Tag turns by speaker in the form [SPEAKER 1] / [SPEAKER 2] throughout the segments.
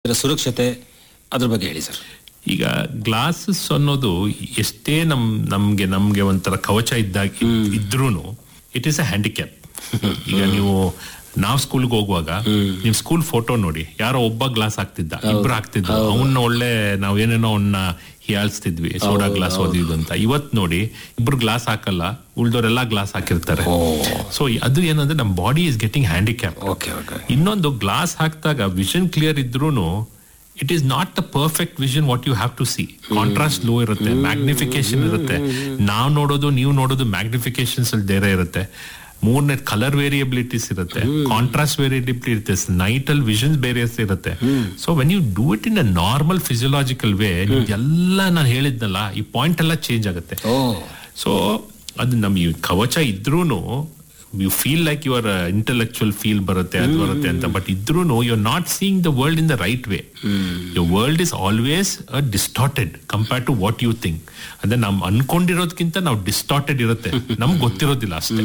[SPEAKER 1] ಇದರ ಸುರಕ್ಷತೆ ಅದ್ರ ಬಗ್ಗೆ ಹೇಳಿ ಸರ್
[SPEAKER 2] ಈಗ ಗ್ಲಾಸಸ್ ಅನ್ನೋದು ಎಷ್ಟೇ ನಮ್ ನಮ್ಗೆ ನಮ್ಗೆ ಒಂಥರ ಕವಚ ಇದ್ದಾಗ ಇದ್ರೂನು ಇಟ್ ಈಸ್ ಅ ಹ್ಯಾಂಡಿಕ್ಯಾಪ್ ಈಗ ನೀವು ನಾವ್ ಸ್ಕೂಲ್ಗೆ ಹೋಗುವಾಗ ನಿಮ್ ಸ್ಕೂಲ್ ಫೋಟೋ ನೋಡಿ ಯಾರೋ ಒಬ್ಬ ಗ್ಲಾಸ್ ಹಾಕ್ತಿದ್ದ ಇಬ್ರು ಹಾಕ್ತಿದ್ದ ಅವನ್ನ ಒಳ್ಳೆ ನಾವ್ ಏನೇನೋ ಅವನ್ನ ಹೀಯಾಳಿಸ್ತಿದ್ವಿ ಸೋಡಾ ಗ್ಲಾಸ್ ಓದಿದ್ದು ಅಂತ ಇವತ್ ನೋಡಿ ಇಬ್ರು ಗ್ಲಾಸ್ ಹಾಕಲ್ಲ ಉಳ್ದೋರೆಲ್ಲ ಗ್ಲಾಸ್ ಹಾಕಿರ್ತಾರೆ ಸೊ ಅದು ಏನಂದ್ರೆ ನಮ್ body is getting handicap
[SPEAKER 1] okay okay
[SPEAKER 2] ಇನ್ನೊಂದು ಗ್ಲಾಸ್ ಹಾಕಿದಾಗ ವಿಷನ್ ಕ್ಲಿಯರ್ ಇದ್ರೂನು it is not the perfect vision what you have to see contrast low ಇರುತ್ತೆ ಮ್ಯಾಗ್ನಿಫಿಕೇಶನ್ ಇರುತ್ತೆ ನಾವು ನೋಡೋದು ನೀವು ನೋಡೋದು ಮ್ಯಾಗ್ನಿಫಿಕೇಶನ್ಸ್ ಅಲ್ಲಿ ಬೇರೆ ಇರುತ್ತೆ ಮೂರನೇ ಕಲರ್ ವೇರಿಯಬಿಲಿಟೀಸ್ ಇರುತ್ತೆ ಕಾಂಟ್ರಾಸ್ಟ್ ವೇರಿಯಬಿಲಿಟಿ ಇರುತ್ತೆ ನೈಟ್ ಅಲ್ಲಿ ವಿಷನ್ಸ್ ಬೇರೆ ಇರುತ್ತೆ so when you do it in a normal physiological way ಎಲ್ಲ ನಾನು ಹೇಳಿದ್ನಲ್ಲ ಈ ಪಾಯಿಂಟ್ ಎಲ್ಲ ಚೇಂಜ್ ಆಗುತ್ತೆ
[SPEAKER 1] ಓ
[SPEAKER 2] ಸೊ ಅದು ನಮ್ ಈ ಕವಚ ಇದ್ರೂನು you feel like your intellectual feel ಬರುತ್ತೆ ಅದು ಬರುತ್ತೆ ಅಂತ ಬಟ್ ಇದ್ರೂನು you are not seeing the world in the right way your world is always a distorted compare to what you think ಅಂದ್ರೆ ನಮ್ ಅನ್ಕೊಂಡಿರೋದ್ಕಿಂತ ನಾವು ಡಿಸ್ಟಾರ್ಟೆಡ್ ಇರುತ್ತೆ ನಮ್ಗೆ ಗೊತ್ತಿರೋದಿಲ್ಲ ಅಷ್ಟೇ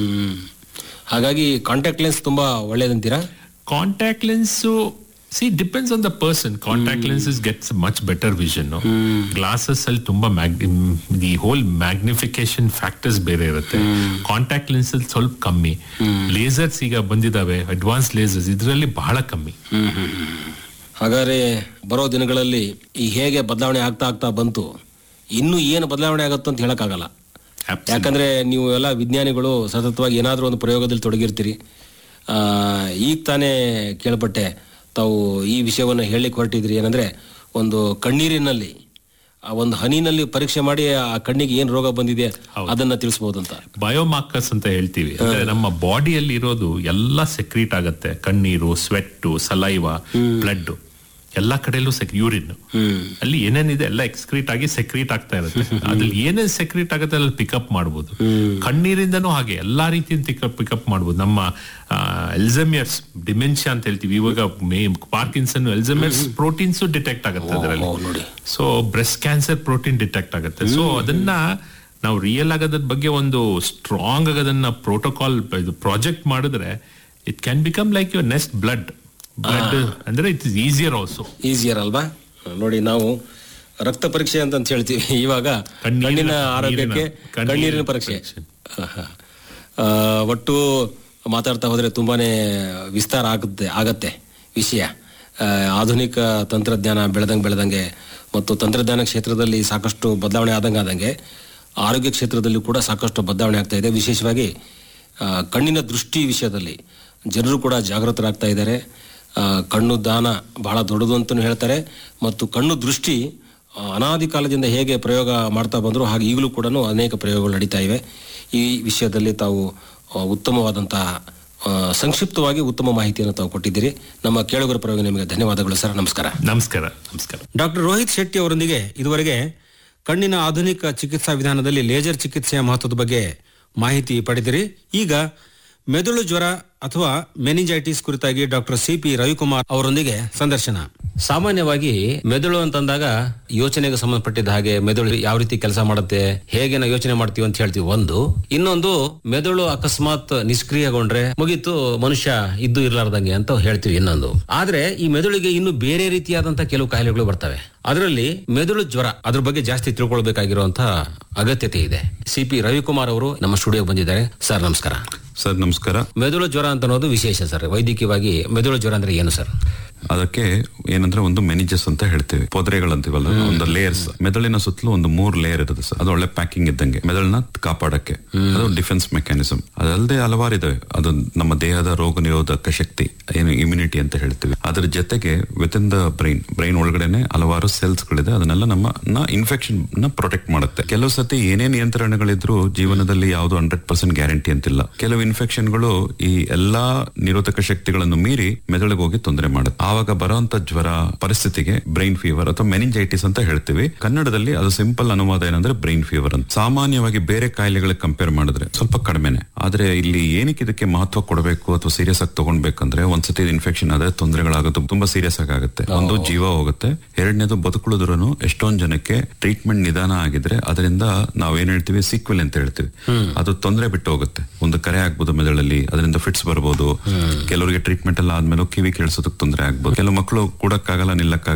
[SPEAKER 1] ಹಾಗಾಗಿ ಕಾಂಟ್ಯಾಕ್ಟ್ ಲೆನ್ಸ್ ತುಂಬಾ ಒಳ್ಳೇದಂತೀರಾ
[SPEAKER 2] contact lens see depends on the person contact lenses gets much better vision glasses ಅಲ್ಲಿ ತುಂಬಾ ದಿ ಹೋಲ್ ಮ್ಯಾಗ್ನಿಫಿಕೇಶನ್ ಫ್ಯಾಕ್ಟರ್ಸ್ ಬೇರೆ ಇರುತ್ತೆ ಕಾಂಟ್ಯಾಕ್ಟ್ ಲೆನ್ಸ್ ಅಲ್ಲಿ ಸ್ವಲ್ಪ ಕಮ್ಮಿ ಲೇಸರ್ಸ್ ಈಗ ಬಂದಿದಾವೆ ಅಡ್ವಾನ್ಸ್ ಲೇಸರ್ಸ್ ಇದರಲ್ಲಿ ಬಹಳ ಕಮ್ಮಿ
[SPEAKER 1] ಹಾಗಾದ್ರೆ ಬರೋ ದಿನಗಳಲ್ಲಿ ಈ ಹೇಗೆ ಬದಲಾವಣೆ ಆಗ್ತಾ ಆಗ್ತಾ ಬಂತು ಇನ್ನು ಏನು ಬದಲಾವಣೆ ಆಗುತ್ತೋ ಅಂತ ಹೇಳಕ್ಕಾಗಲ್ಲ ಯಾಕಂದ್ರೆ ನೀವು ಎಲ್ಲ ವಿಜ್ಞಾನಿಗಳು ಸತತವಾಗಿ ಏನಾದರೂ ಒಂದು ಪ್ರಯೋಗದಲ್ಲಿ ತೊಡಗಿರ್ತೀರಿ ಆ, ಈಗ ತಾನೇ ಕೇಳ್ಪಟ್ಟೆ ತಾವು ಈ ವಿಷಯವನ್ನು ಹೇಳಿಕ್ಕೆ ಹೊರಟಿದ್ರಿ ಏನಂದ್ರೆ ಒಂದು ಕಣ್ಣೀರಿನಲ್ಲಿ ಆ ಒಂದು ಹನಿನಲ್ಲಿ ಪರೀಕ್ಷೆ ಮಾಡಿ ಆ ಕಣ್ಣಿಗೆ ಏನ್ ರೋಗ ಬಂದಿದೆ ಅದನ್ನ ತಿಳಿಸಬಹುದಂತ
[SPEAKER 2] ಬಯೋಮಾರ್ಕರ್ಸ್ ಅಂತ ಹೇಳ್ತೀವಿ ಅಂದ್ರೆ ನಮ್ಮ ಬಾಡಿಯಲ್ಲಿ ಇರೋದು ಎಲ್ಲ ಸೆಕ್ರೀಟ್ ಆಗತ್ತೆ ಕಣ್ಣೀರು ಸ್ವೆಟ್ ಸಲೈವ ಬ್ಲಡ್ ಎಲ್ಲ ಕಡೆಯಲ್ಲೂ ಸೆಕ್ ಯೂರಿನ್ ಅಲ್ಲಿ ಏನೇನಿದೆ ಎಲ್ಲ ಎಕ್ಸ್ಕ್ರೀಟ್ ಆಗಿ ಸೆಕ್ರೀಟ್ ಆಗ್ತಾ ಇರುತ್ತೆ ಅದ್ರಲ್ಲಿ ಏನೇನ್ ಸೆಕ್ರೀಟ್ ಆಗುತ್ತೆ ಅಲ್ಲಿ ಪಿಕಪ್ ಮಾಡ್ಬೋದು ಕಣ್ಣೀರಿಂದನೂ ಹಾಗೆ ಎಲ್ಲಾ ರೀತಿಯಿಂದ ಪಿಕಪ್ ಮಾಡ್ಬೋದು ನಮ್ಮ ಎಲ್ಸಮಿಯರ್ಸ್ ಡಿಮೆನ್ಷಿಯಾ ಅಂತ ಹೇಳ್ತೀವಿ ಇವಾಗ may Parkinson Alzheimer's proteins detect ಆಗುತ್ತೆ ಅದರಲ್ಲಿ
[SPEAKER 1] ನೋಡಿ
[SPEAKER 2] so breast cancer protein detect ಆಗುತ್ತೆ ಸೊ ಅದನ್ನ ನಾವು ರಿಯಲ್ ಆಗೋದ್ರ ಬಗ್ಗೆ ಒಂದು ಸ್ಟ್ರಾಂಗ್ ಆಗೋದನ್ನ ಪ್ರೋಟೋಕಾಲ್ ಇದು ಪ್ರಾಜೆಕ್ಟ್ ಮಾಡಿದ್ರೆ it can become like your next blood blood ಅಂದ್ರೆ it is easier also
[SPEAKER 1] easier ಅಲ್ವಾ ನೋಡಿ ನಾವು ರಕ್ತ ಪರೀಕ್ಷೆ ಅಂತ ಅಂತ ಹೇಳ್ತೀವಿ ಇವಾಗ
[SPEAKER 2] ಕಣ್ಣೀರಿನ-
[SPEAKER 1] ಕಣ್ಣಿನ ಆರೋಗ್ಯಕ್ಕೆ
[SPEAKER 2] ಕಣ್ಣೀರಿನ
[SPEAKER 1] ಕಣ್ಣೀರಿನ ಪರೀಕ್ಷೆ
[SPEAKER 2] ಪರೀಕ್ಷೆ.
[SPEAKER 1] ಆಹಾ. ಆ, ಒಟ್ಟು ಮಾತಾಡ್ತಾ ಹೋದ್ರೆ ತುಂಬಾನೇ ವಿಸ್ತಾರ ಆಗುತ್ತೆ ಆಗತ್ತೆ ವಿಷಯ ಆ, ಆಧುನಿಕ ತಂತ್ರಜ್ಞಾನ ಬೆಳೆದಂಗೆ ಬೆಳೆದಂಗೆ ಮತ್ತು ತಂತ್ರಜ್ಞಾನ ಕ್ಷೇತ್ರದಲ್ಲಿ ಸಾಕಷ್ಟು ಬದಲಾವಣೆ ಆದಂಗೆ ಆದಂಗೆ ಆರೋಗ್ಯ ಕ್ಷೇತ್ರದಲ್ಲಿ ಕೂಡ ಸಾಕಷ್ಟು ಬದಲಾವಣೆ ಆಗ್ತಾ ಇದೆ ವಿಶೇಷವಾಗಿ ಆ, ಕಣ್ಣಿನ ದೃಷ್ಟಿ ವಿಷಯದಲ್ಲಿ ಜನರು ಕೂಡ ಜಾಗೃತರಾಗ್ತಾ ಇದ್ದಾರೆ ಆ, ಕಣ್ಣು ದಾನ ಬಹಳ ದೊಡ್ಡದು ಅಂತಲೂ ಹೇಳ್ತಾರೆ ಮತ್ತು ಕಣ್ಣು ದೃಷ್ಟಿ ಆ, ಅನಾದಿ ಕಾಲದಿಂದ ಹೇಗೆ ಪ್ರಯೋಗ ಮಾಡ್ತಾ ಬಂದ್ರು ಹಾಗೆ ಈಗಲೂ ಕೂಡ ಅನೇಕ ಪ್ರಯೋಗಗಳು ನಡೀತಾ ಇವೆ ಈ ವಿಷಯದಲ್ಲಿ ತಾವು ಆ, ಉತ್ತಮವಾದಂತಹ ಆ, ಸಂಕ್ಷಿಪ್ತವಾಗಿ ಉತ್ತಮ ಮಾಹಿತಿಯನ್ನು ತಾವು ಕೊಟ್ಟಿದ್ದೀರಿ ನಮ್ಮ ಕೇಳುಗರ ಪರವಾಗಿ ನಿಮಗೆ ಧನ್ಯವಾದಗಳು ಸರ್ ನಮಸ್ಕಾರ
[SPEAKER 2] ನಮಸ್ಕಾರ ನಮಸ್ಕಾರ
[SPEAKER 1] ಡಾಕ್ಟರ್ ರೋಹಿತ್ ಶೆಟ್ಟಿ ಅವರೊಂದಿಗೆ ಇದುವರೆಗೆ ಕಣ್ಣಿನ ಆಧುನಿಕ ಚಿಕಿತ್ಸಾ ವಿಧಾನದಲ್ಲಿ ಲೇಸರ್ ಚಿಕಿತ್ಸೆಯ ಮಹತ್ವದ ಬಗ್ಗೆ ಮಾಹಿತಿ ಪಡೆದಿರಿ ಈಗ ಮೆದುಳು ಜ್ವರ ಅಥವಾ ಮೆನಿಂಜೈಟಿಸ್ ಕುರಿತಾಗಿ ಡಾಕ್ಟರ್ ಸಿ ಪಿ ರವಿಕುಮಾರ್ ಅವರೊಂದಿಗೆ ಸಂದರ್ಶನ ಸಾಮಾನ್ಯವಾಗಿ ಮೆದುಳು ಅಂತಂದಾಗ ಯೋಚನೆಗೆ ಸಂಬಂಧಪಟ್ಟಿದ್ದ ಹಾಗೆ ಮೆದುಳು ಯಾವ ರೀತಿ ಕೆಲಸ ಮಾಡುತ್ತೆ ಹೇಗೆ ನಾವು ಯೋಚನೆ ಮಾಡ್ತೀವಿ ಅಂತ ಹೇಳ್ತೀವಿ ಒಂದು ಇನ್ನೊಂದು ಮೆದುಳು ಅಕಸ್ಮಾತ್ ನಿಷ್ಕ್ರಿಯಗೊಂಡ್ರೆ ಮುಗೀತು ಮನುಷ್ಯ ಇದ್ದು ಇರ್ಲಾರ್ದಂಗೆ ಅಂತ ಹೇಳ್ತೀವಿ ಇನ್ನೊಂದು ಆದ್ರೆ ಈ ಮೆದುಳಿಗೆ ಇನ್ನು ಬೇರೆ ರೀತಿಯಾದಂತಹ ಕೆಲವು ಕಾಯಿಲೆಗಳು ಬರ್ತವೆ ಅದರಲ್ಲಿ ಮೆದುಳು ಜ್ವರ ಅದ್ರ ಬಗ್ಗೆ ಜಾಸ್ತಿ ತಿಳ್ಕೊಳ್ಬೇಕಾಗಿರುವಂತಹ ಅಗತ್ಯತೆ ಇದೆ ಸಿ ಪಿ ರವಿಕುಮಾರ್ ಅವರು ನಮ್ಮ ಸ್ಟುಡಿಯೋಗೆ ಬಂದಿದ್ದಾರೆ ಸರ್ ನಮಸ್ಕಾರ
[SPEAKER 3] ಸರ್ ನಮಸ್ಕಾರ
[SPEAKER 1] ಮೆದುಳು ಜ್ವರ ಅಂತ ಅನ್ನೋದು ವಿಶೇಷ ಸರ್ ವೈದ್ಯಕೀಯವಾಗಿ ಮೆದುಳು ಜ್ವರ ಅಂದ್ರೆ ಏನು ಸರ್
[SPEAKER 3] ಅದಕ್ಕೆ ಏನಂದ್ರೆ ಒಂದು ಮೆನಿಜಸ್ ಅಂತ ಹೇಳ್ತೀವಿ ಪೊದರೆಗಳಂತೀವಲ್ಲ ಒಂದು ಲೇಯರ್ಸ್ ಮೆದುಳಿನ ಸುತ್ತಲೂ ಒಂದು ಮೂರ್ ಲೇಯರ್ ಇರುತ್ತೆ ಸರ್ ಅದು ಒಳ್ಳೆ ಪ್ಯಾಕಿಂಗ್ ಇದ್ದಂಗೆ ಮೆದುಳನ್ನ ಕಾಪಾಡಕ್ಕೆ ಅದು ಡಿಫೆನ್ಸ್ ಮೆಕ್ಯಾನಿಸಮ್ ಅದಲ್ಲದೆ ಹಲವಾರು ಇದಾವೆ ಅದು ನಮ್ಮ ದೇಹದ ರೋಗ ನಿರೋಧಕ ಶಕ್ತಿ ಏನು ಇಮ್ಯುನಿಟಿ ಅಂತ ಹೇಳ್ತೀವಿ ಅದ್ರ ಜೊತೆಗೆ with in the brain brain ಒಳಗಡೆನೆ ಹಲವಾರು ಸೆಲ್ಸ್ ಗಳಿದೆ ಅದನ್ನೆಲ್ಲ ನಮ್ಮ ಇನ್ಫೆಕ್ಷನ್ ನ ಪ್ರೊಟೆಕ್ಟ್ ಮಾಡುತ್ತೆ ಕೆಲವು ಸತಿ ಏನೇ ನಿಯಂತ್ರಣಗಳಿದ್ರು ಜೀವನದಲ್ಲಿ ಯಾವುದು ಹಂಡ್ರೆಡ್ ಪರ್ಸೆಂಟ್ ಗ್ಯಾರಂಟಿ ಅಂತಿಲ್ಲ ಕೆಲವು ಇನ್ಫೆಕ್ಷನ್ಗಳು ಈ ಎಲ್ಲಾ ನಿರೋಧಕ ಶಕ್ತಿಗಳನ್ನು ಮೀರಿ ಮೆದುಳಿಗೆ ಹೋಗಿ ತೊಂದರೆ ಮಾಡುತ್ತೆ ಆವಾಗ ಬರುವಂತ ಜ್ವರ ಪರಿಸ್ಥಿತಿಗೆ ಬ್ರೈನ್ ಫೀವರ್ ಅಥವಾ ಮೆನಿಂಜೈಟಿಸ್ ಅಂತ ಹೇಳ್ತೀವಿ ಕನ್ನಡದಲ್ಲಿ ಅದು ಸಿಂಪಲ್ ಅನುವಾದ ಏನಂದ್ರೆ ಬ್ರೈನ್ ಫೀವರ್ ಅಂತ ಸಾಮಾನ್ಯವಾಗಿ ಬೇರೆ ಕಾಯಿಲೆಗಳಿಗೆ ಕಂಪೇರ್ ಮಾಡಿದ್ರೆ ಸ್ವಲ್ಪ ಕಡಿಮೆನೆ ಆದ್ರೆ ಇಲ್ಲಿ ಏನಕ್ಕೆ ಇದಕ್ಕೆ ಮಹತ್ವ ಕೊಡಬೇಕು ಅಥವಾ ಸೀರಿಯಸ್ ಆಗಿ ತಗೊಳ್ಬೇಕಂದ್ರೆ ಒಂದ್ಸತಿ ಇನ್ಫೆಕ್ಷನ್ ಆದ್ರೆ ತೊಂದರೆಗಳಾಗೋದು ತುಂಬಾ ಸೀರಿಯಸ್ ಆಗುತ್ತೆ ಒಂದು ಜೀವ ಹೋಗುತ್ತೆ ಎರಡನೇದು ಬದುಕುಳಿದ್ರು ಎಷ್ಟೊಂದ್ ಜನಕ್ಕೆ ಟ್ರೀಟ್ಮೆಂಟ್ ನಿಧಾನ ಆಗಿದ್ರೆ ಅದರಿಂದ ನಾವೇನ್ ಹೇಳ್ತೀವಿ ಸೀಕ್ವೆಲ್ ಅಂತ ಹೇಳ್ತೀವಿ ಅದು ತೊಂದರೆ ಬಿಟ್ಟು ಹೋಗುತ್ತೆ ಒಂದು ಕರೆ ಆಗ್ಬೋದು ಮೆದುಳಲ್ಲಿ ಅದರಿಂದ ಫಿಟ್ಸ್ ಬರ್ಬೋದು ಕೆಲವರಿಗೆ ಟ್ರೀಟ್ಮೆಂಟ್ ಎಲ್ಲ ಆದ್ಮೇಲೆ ಕಿವಿ ಕೇಳಿಸೋದಕ್ಕೆ ತೊಂದರೆ ಆಗ್ಬೋದು ಕೆಲವು ಮಕ್ಕಳು ಕೂಡಕ್ಕಾಗಲ್ಲ ನಿಲ್ಲಕ್ಕಾಗಲ್ಲ